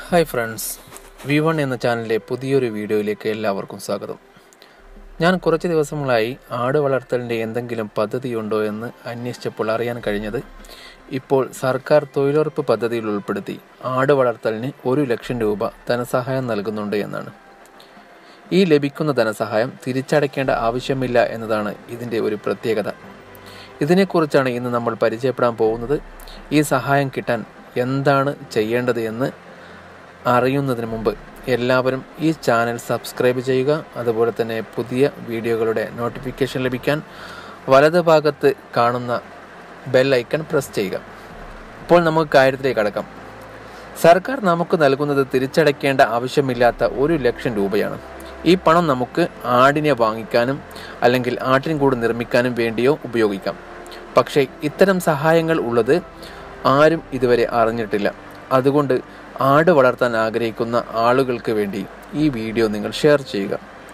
hi friends we one എന്ന ചാനലിലെ പുതിയൊരു വീഡിയോയിലേക്ക് എല്ലാവർക്കും സ്വാഗതം ഞാൻ കുറച്ച് ദിവസങ്ങളായി ആട് വളർത്തലിൻ്റെ എന്തെങ്കിലും പദ്ധതിയുണ്ടോ എന്ന് അന്വേഷിച്ചപ്പോൾ അറിയാൻ കഴിഞ്ഞത് ഇപ്പോൾ സർക്കാർ തൊഴിലുറപ്പ് പദ്ധതിയിൽ ഉൾപ്പെടുത്തി ആട് വളർത്തലിന് ഒരു ലക്ഷം രൂപ ധനസഹായം നൽകുന്നുണ്ട് എന്നാണ് ഈ ലഭിക്കുന്ന ധനസഹായം തിരിച്ചടയ്ക്കേണ്ട ആവശ്യമില്ല എന്നതാണ് ഇതിൻ്റെ ഒരു പ്രത്യേകത ഇതിനെക്കുറിച്ചാണ് ഇന്ന് നമ്മൾ പരിചയപ്പെടാൻ പോകുന്നത് ഈ സഹായം കിട്ടാൻ എന്താണ് ചെയ്യേണ്ടത് എന്ന് അറിയുന്നതിന് മുമ്പ് എല്ലാവരും ഈ ചാനൽ സബ്സ്ക്രൈബ് ചെയ്യുക അതുപോലെ തന്നെ പുതിയ വീഡിയോകളുടെ നോട്ടിഫിക്കേഷൻ ലഭിക്കാൻ വലത് ഭാഗത്ത് കാണുന്ന ബെൽ ഐക്കൺ പ്രസ് ചെയ്യുക ഇപ്പോൾ നമുക്ക് കാര്യത്തിലേക്ക് കടക്കാം സർക്കാർ നമുക്ക് നൽകുന്നത് തിരിച്ചടയ്ക്കേണ്ട ആവശ്യമില്ലാത്ത ഒരു ലക്ഷം രൂപയാണ് ഈ പണം നമുക്ക് ആടിനെ വാങ്ങിക്കാനും അല്ലെങ്കിൽ ആട്ടിൻകൂട് നിർമ്മിക്കാനും വേണ്ടിയോ ഉപയോഗിക്കാം പക്ഷേ ഇത്തരം സഹായങ്ങൾ ഉള്ളത് ആരും ഇതുവരെ അറിഞ്ഞിട്ടില്ല അതുകൊണ്ട് ആട് വളർത്താൻ ആഗ്രഹിക്കുന്ന ആളുകൾക്ക് വേണ്ടി ഈ വീഡിയോ നിങ്ങൾ ഷെയർ ചെയ്യുക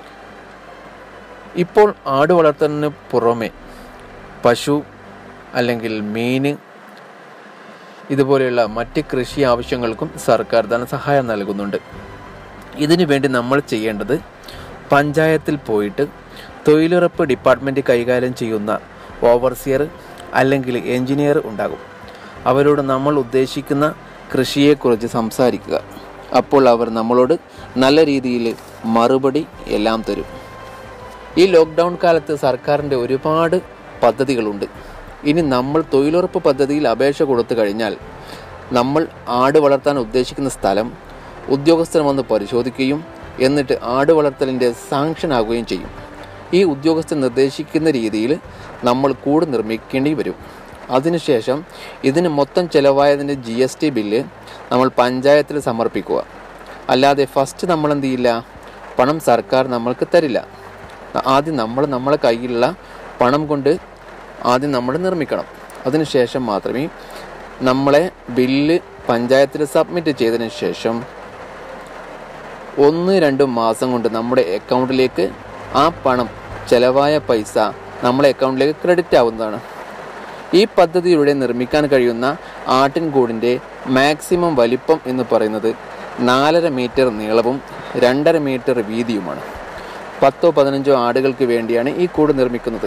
ഇപ്പോൾ ആട് വളർത്തലിന് പുറമെ പശു അല്ലെങ്കിൽ മീൻ ഇതുപോലെയുള്ള മറ്റ് കൃഷി ആവശ്യങ്ങൾക്കും സർക്കാർ ധനസഹായം നൽകുന്നുണ്ട് ഇതിനു വേണ്ടി നമ്മൾ ചെയ്യേണ്ടത് പഞ്ചായത്തിൽ പോയിട്ട് തൊഴിലുറപ്പ് ഡിപ്പാർട്ട്മെൻറ്റ് കൈകാര്യം ചെയ്യുന്ന ഓവർസിയർ അല്ലെങ്കിൽ എഞ്ചിനീയർ ഉണ്ടാകും അവരോട് നമ്മൾ ഉദ്ദേശിക്കുന്ന കൃഷിയെക്കുറിച്ച് സംസാരിക്കുക അപ്പോൾ അവർ നമ്മളോട് നല്ല രീതിയിൽ മറുപടി എല്ലാം തരും ഈ ലോക്ക്ഡൗൺ കാലത്ത് സർക്കാരിൻ്റെ ഒരുപാട് പദ്ധതികളുണ്ട് ഇനി നമ്മൾ തൊഴിലുറപ്പ് പദ്ധതിയിൽ അപേക്ഷ കൊടുത്തു കഴിഞ്ഞാൽ നമ്മൾ ആട് വളർത്താൻ ഉദ്ദേശിക്കുന്ന സ്ഥലം ഉദ്യോഗസ്ഥർ വന്ന് പരിശോധിക്കുകയും എന്നിട്ട് ആട് വളർത്തലിൻ്റെ സാങ്ഷൻ ആകുകയും ചെയ്യും ഈ ഉദ്യോഗസ്ഥർ നിർദ്ദേശിക്കുന്ന രീതിയിൽ നമ്മൾ കൂട് നിർമ്മിക്കേണ്ടി വരും അതിനുശേഷം ഇതിന് മൊത്തം ചിലവായതിൻ്റെ ജി എസ് ടി ബില്ല് നമ്മൾ പഞ്ചായത്തിൽ സമർപ്പിക്കുക അല്ലാതെ ഫസ്റ്റ് നമ്മൾ എന്ത് ചെയ്യില്ല പണം സർക്കാർ നമ്മൾക്ക് തരില്ല ആദ്യം നമ്മൾ നമ്മളെ കയ്യിലുള്ള പണം കൊണ്ട് ആദ്യം നമ്മൾ നിർമ്മിക്കണം അതിനുശേഷം മാത്രമേ നമ്മളെ ബില്ല് പഞ്ചായത്തിൽ സബ്മിറ്റ് ചെയ്തതിന് ശേഷം ഒന്ന് രണ്ട് മാസം കൊണ്ട് നമ്മുടെ അക്കൗണ്ടിലേക്ക് ആ പണം ചിലവായ പൈസ നമ്മളെ അക്കൗണ്ടിലേക്ക് ക്രെഡിറ്റ് ആവുന്നതാണ് ഈ പദ്ധതിയിലൂടെ നിർമ്മിക്കാൻ കഴിയുന്ന ആട്ടിൻകൂടിൻ്റെ മാക്സിമം വലിപ്പം എന്ന് പറയുന്നത് നാലര മീറ്റർ നീളവും രണ്ടര മീറ്റർ വീതിയുമാണ് പത്തോ പതിനഞ്ചോ ആടുകൾക്ക് വേണ്ടിയാണ് ഈ കൂട് നിർമ്മിക്കുന്നത്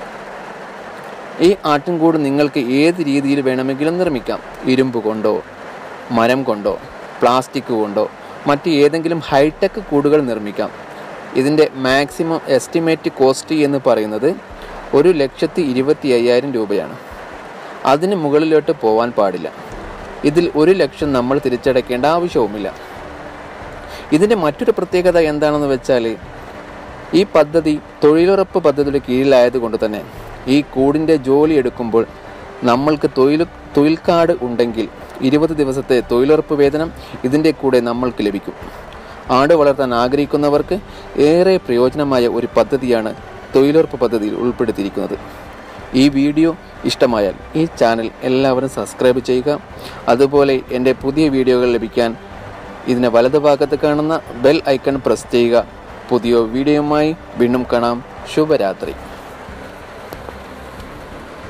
ഈ ആട്ടിൻകൂട് നിങ്ങൾക്ക് ഏത് രീതിയിൽ വേണമെങ്കിലും നിർമ്മിക്കാം ഇരുമ്പ് കൊണ്ടോ മരം കൊണ്ടോ പ്ലാസ്റ്റിക് കൊണ്ടോ മറ്റ് ഏതെങ്കിലും ഹൈടെക് കൂടുകൾ നിർമ്മിക്കാം ഇതിൻ്റെ മാക്സിമം എസ്റ്റിമേറ്റ് കോസ്റ്റ് എന്ന് പറയുന്നത് ഒരു ലക്ഷത്തി ഇരുപത്തി അയ്യായിരം രൂപയാണ് അതിന് മുകളിലോട്ട് പോകാൻ പാടില്ല ഇതിൽ ഒരു ലക്ഷം നമ്മൾ തിരിച്ചടയ്ക്കേണ്ട ആവശ്യവുമില്ല ഇതിൻ്റെ മറ്റൊരു പ്രത്യേകത എന്താണെന്ന് വെച്ചാൽ ഈ പദ്ധതി തൊഴിലുറപ്പ് പദ്ധതിയുടെ കീഴിലായതുകൊണ്ട് തന്നെ ഈ കൂടിൻ്റെ ജോലി എടുക്കുമ്പോൾ നമ്മൾക്ക് തൊഴിൽ തൊഴിൽ കാർഡ് ഉണ്ടെങ്കിൽ ഇരുപത് ദിവസത്തെ തൊഴിലുറപ്പ് വേതനം ഇതിൻ്റെ കൂടെ നമ്മൾക്ക് ലഭിക്കും ആട് വളർത്താൻ ആഗ്രഹിക്കുന്നവർക്ക് ഏറെ പ്രയോജനമായ ഒരു പദ്ധതിയാണ് തൊഴിലുറപ്പ് പദ്ധതിയിൽ ഉൾപ്പെടുത്തിയിരിക്കുന്നത് ഈ വീഡിയോ ഇഷ്ടമായാൽ ഈ ചാനൽ എല്ലാവരും സബ്സ്ക്രൈബ് ചെയ്യുക അതുപോലെ എൻ്റെ പുതിയ വീഡിയോകൾ ലഭിക്കാൻ ഇതിന് വലതുഭാഗത്ത് കാണുന്ന ബെൽ ഐക്കൺ പ്രസ് ചെയ്യുക പുതിയ വീഡിയോയുമായി വീണ്ടും കാണാം ശുഭരാത്രി